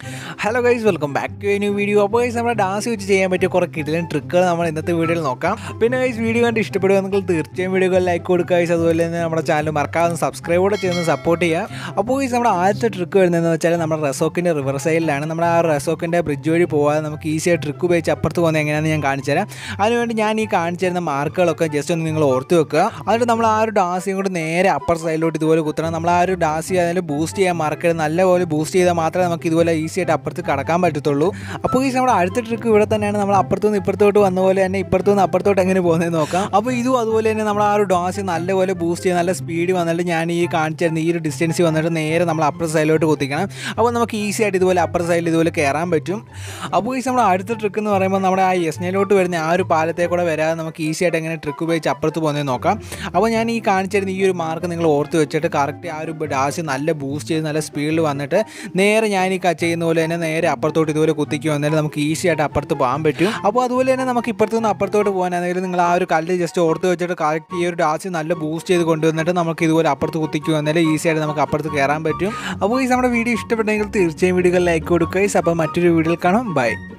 hello guys welcome back to a new video അപ്പോൾ guys നമ്മുടെ dance വെച്ച് ചെയ്യാൻ പറ്റിയ കുറേ കിടിലൻ ട്രിക്കുകൾ നമ്മൾ ഇന്നത്തെ വീഡിയോയിൽ നോക്കാം പിന്നെ ഗൈസ് വീഡിയോ കണ്ട് ഇഷ്ടപ്പെടുകയാണെങ്കിൽ തീർച്ചയായും വീഡിയോകൾ ലൈക്ക് കൊടുക്കുക ഗൈസ് അതുപോലെ തന്നെ നമ്മുടെ ചാനൽ മറക്കാതെ സബ്സ്ക്രൈബ് കൂടെ ചെയ്ത് സപ്പോർട്ട് ചെയ്യുക അപ്പോൾ ഗൈസ് നമ്മുടെ ആദ്യത്തെ ട്രിക്ക് വരുന്നതെന്ന് വെച്ചാൽ നമ്മുടെ റെസോക്കിൻ്റെ റിവർ സൈഡിലാണ് നമ്മുടെ ആ റെസോക്കിൻ്റെ ബ്രിഡ്ജ് വഴി പോകാതെ നമുക്ക് ഈസിയായി ട്രിക്ക് ഉപയോഗിച്ച് അപ്പുറത്ത് പോകുന്നത് എങ്ങനെയാണെന്ന് ഞാൻ കാണിച്ചു തരാം അതിനുവേണ്ടി ഞാൻ ഈ കാണിച്ചു തരുന്ന മാർക്കുകളൊക്കെ ജസ്റ്റ് ഒന്ന് നിങ്ങൾ ഓർത്ത് വെക്കുക എന്നിട്ട് നമ്മൾ ആ ഒരു ഡാസിയും കൂടി നേരെ അപ്പർ സൈഡിലോട്ട് ഇതുപോലെ കുത്തണം നമ്മൾ ആ ഒരു ഡാസി അതിൽ ബൂസ്റ്റ് ചെയ്യാൻ മറക്കരുത് നല്ലപോലെ ബൂസ്റ്റ് ചെയ്താൽ മാത്രമേ നമുക്ക് ഇതുപോലെ ഈസി ആയിട്ട് അപ്പുറത്ത് കടക്കാൻ പറ്റത്തുള്ളൂ അപ്പോൾ ഈ നമ്മുടെ അടുത്ത ട്രിക്ക് ഇവിടെ തന്നെയാണ് നമ്മൾ അപ്പുറത്തു നിന്ന് ഇപ്പുറത്തോട്ട് വന്ന പോലെ തന്നെ ഇപ്പുറത്തു നിന്ന് അപ്പുറത്തോട്ട് എങ്ങനെ പോകുന്നതെന്ന് നോക്കാം അപ്പോൾ ഇതും അതുപോലെ തന്നെ നമ്മൾ ആ ഒരു ഡാസി നല്ലപോലെ ബൂസ്റ്റ് ചെയ്ത് നല്ല സ്പീഡ് വന്നിട്ട് ഞാൻ ഈ കാണിച്ചിരുന്ന ഈ ഒരു ഡിസ്റ്റൻസ് വന്നിട്ട് നേരെ നമ്മൾ അപ്പർ സൈഡിലോട്ട് കുത്തിക്കണം അപ്പോൾ നമുക്ക് ഈസി ആയിട്ട് ഇതുപോലെ അപ്പർ സൈഡിൽ ഇതുപോലെ കയറാൻ പറ്റും അപ്പോൾ ഈ നമ്മുടെ അടുത്ത ട്രിക്ക് എന്ന് പറയുമ്പോൾ നമ്മുടെ ആ യസ്നയിലോട്ട് വരുന്ന ആ ഒരു പാലത്തെ കൂടെ വരാതെ നമുക്ക് ഈസി ആയിട്ട് എങ്ങനെ ട്രിക്ക് ഉപയോഗിച്ച് അപ്പുറത്ത് പോകുന്നത് നോക്കാം അപ്പോൾ ഞാൻ ഈ കാണിച്ചിരുന്ന ഈ ഒരു മാർക്ക് നിങ്ങൾ ഓർത്ത് വെച്ചിട്ട് കറക്റ്റ് ആ ഒരു ഡാസി നല്ല ബൂസ്റ്റ് ചെയ്ത് നല്ല സ്പീഡിൽ വന്നിട്ട് നേരെ ഞാൻ ഈ ക- ചെയ്യുന്ന പോലെ തന്നെ നേരെ അപ്പുറത്തോട്ട് ഇതുപോലെ കുത്തിക്ക് വന്നാലും നമുക്ക് ഈസി ആയിട്ട് അപ്പുറത്ത് പോകാൻ പറ്റും അപ്പോൾ അതുപോലെ തന്നെ നമുക്ക് ഇപ്പുറത്ത് നിന്ന് അപ്പുറത്തോട്ട് പോകാനാണെങ്കിൽ നിങ്ങൾ ആ ഒരു കല്ല് ജസ്റ്റ് ഓർത്ത് വെച്ചിട്ട് കറക്റ്റ് ഈ ഒരു ഡാസി നല്ല ബൂസ്റ്റ് ചെയ്ത് കൊണ്ടുവന്നിട്ട് നമുക്ക് ഇതുപോലെ അപ്പുറത്ത് കുത്തിക്ക് വന്നാൽ ഈസി ആയിട്ട് നമുക്ക് അപ്പുറത്ത് കയറാൻ പറ്റും അപ്പോൾ ഈ നമ്മുടെ വീഡിയോ ഇഷ്ടപ്പെട്ടെങ്കിൽ തീർച്ചയായും വീഡിയോകൾ ലൈക്ക് കൊടുക്കുക അപ്പോൾ മറ്റൊരു വീഡിയോയിൽ കാണാം ബൈ